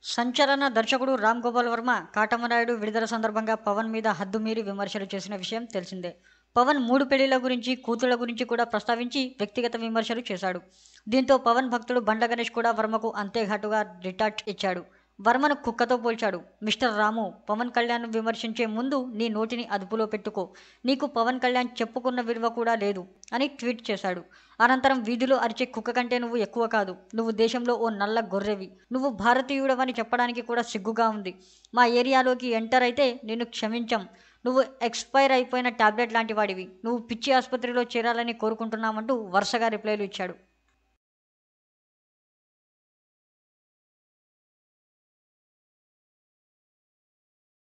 సంచలన దర్శకుడు రామ్ గోపాల్ వర్మ కాటమరాయుడు విడుదల సందర్భంగా పవన్ మీద హద్దు మీరి విమర్శలు చేసిన విషయం తెలిసిందే పవన్ మూడు పెళ్లిళ్ల గురించి కూతుళ్ల గురించి కూడా ప్రస్తావించి వ్యక్తిగత విమర్శలు చేశాడు దీంతో పవన్ భక్తుడు బండ్ల గణేష్ కూడా వర్మకు అంతే ఘాటుగా రిటార్ట్ ఇచ్చాడు వర్మను కుక్కతో పోల్చాడు మిస్టర్ రాము పవన్ కళ్యాణ్ విమర్శించే ముందు నీ నోటిని అదుపులో పెట్టుకో నీకు పవన్ కళ్యాణ్ చెప్పుకున్న విలువ కూడా లేదు అని ట్వీట్ చేశాడు అనంతరం వీధిలో అరిచే కుక్క కంటే నువ్వు ఎక్కువ కాదు నువ్వు దేశంలో ఓ నల్ల గొర్రెవి నువ్వు భారతీయుడవని చెప్పడానికి కూడా సిగ్గుగా ఉంది మా ఏరియాలోకి ఎంటర్ అయితే నిన్ను క్షమించం నువ్వు ఎక్స్పైర్ అయిపోయిన టాబ్లెట్ లాంటి వాడివి నువ్వు పిచ్చి ఆసుపత్రిలో చేరాలని కోరుకుంటున్నామంటూ వరుసగా రిప్లైలు ఇచ్చాడు